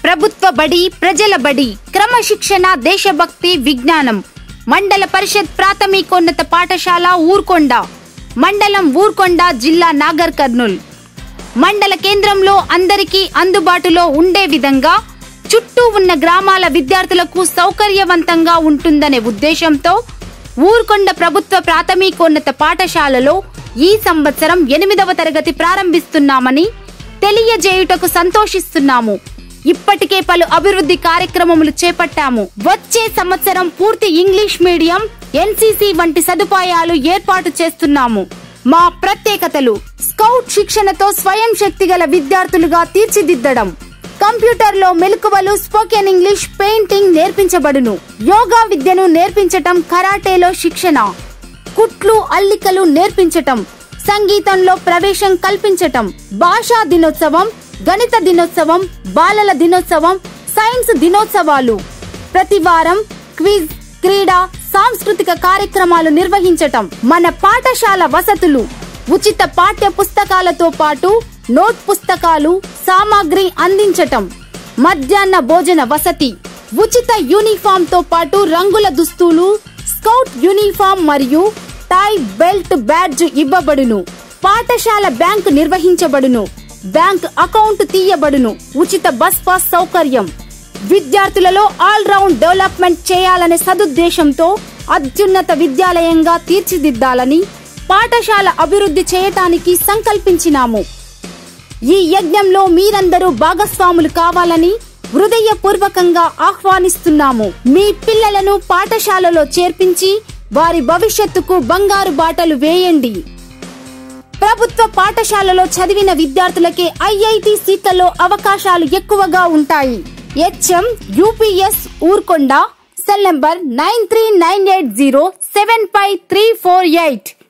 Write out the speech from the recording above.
ప్రభుత్వ బడి ప్రజల బడి క్రమశిక్షణ దేశభక్తి విజ్ఞానం మండల పరిషత్ ప్రాథమికోన్నత పాఠశాల ఊర్కొండ మండలం ఊర్కొండ జిల్లా నాగర్ కర్నూల్ మండల కేంద్రంలో అందరికీ అందుబాటులో ఉండే విధంగా చుట్టూ ఉన్న గ్రామాల విద్యార్థులకు సౌకర్యవంతంగా ఉంటుందనే ఉద్దేశంతో ఊర్కొండ ప్రభుత్వ ప్రాథమికోన్నత పాఠశాలలో ఈ సంవత్సరం ఎనిమిదవ తరగతి ప్రారంభిస్తున్నామని తెలియజేయుటకు సంతోషిస్తున్నాము ఇప్పటికే పలు అభివృద్ధి కార్యక్రమములు చేపట్టాము వచ్చే సంవత్సరం పూర్తి ఇంగ్లీష్ మీడియం ఎన్సీసీ వంటి సదుపాయాలు ఏర్పాటు చేస్తున్నాము మా ప్రత్యేకతలు స్కౌట్ శిక్షణతో స్వయం శక్తి గల విద్యార్థులుగా తీర్చిదిద్దడం కంప్యూటర్ లో మెలకువలు స్పోకెన్ ఇంగ్లీష్ పెయింటింగ్ నేర్పించబడును యోగా విద్యను నేర్పించటం కరాటేలో శిక్షణ కుట్లు అల్లికలు నేర్పించటం సంగీతంలో ప్రవేశం కల్పించటం భాషా దినోత్సవం గణిత దినోత్సవం బాలల దినోత్సవం సైన్స్ దినోత్సవాలు ప్రతి వారం క్విజ్ క్రీడా సాంస్కృతిక కార్యక్రమాలు నిర్వహించటం మన పాఠశాల వసతులు ఉచిత పాఠ్య పుస్తకాలతో పాటు నోట్ పుస్తకాలు సామాగ్రి అందించటం మధ్యాహ్న భోజన వసతి ఉచిత యూనిఫామ్ తో పాటు రంగుల దుస్తులు స్కౌట్ యూనిఫామ్ మరియు టై బెల్ట్ బ్యాడ్జ్ ఇవ్వబడును పాఠశాల బ్యాంక్ నిర్వహించబడును బ్యాంక్ అకౌంట్ తీయబడును ఉచిత బస్ పాస్ సౌకర్యం విద్యార్థులలో ఆల్ రౌండ్ డెవలప్మెంట్ చేయాలనే సదుద్దేశంతో అత్యున్నత విద్యాలయంగా తీర్చిదిద్దాలని పాఠశాల అభివృద్ధి చేయటానికి సంకల్పించినాము ఈ యజ్ఞంలో మీరందరూ భాగస్వాములు కావాలని హృదయపూర్వకంగా ఆహ్వానిస్తున్నాము మీ పిల్లలను పాఠశాలలో చేర్పించి వారి భవిష్యత్తుకు బంగారు బాటలు వేయండి ప్రభుత్వ పాఠశాలలో చదివిన విద్యార్థులకే ఐఐటి సీట్లలో అవకాశాలు ఎక్కువగా ఉంటాయి HM UPS Urkonda cell number nine three nine eight zero seven five three four eight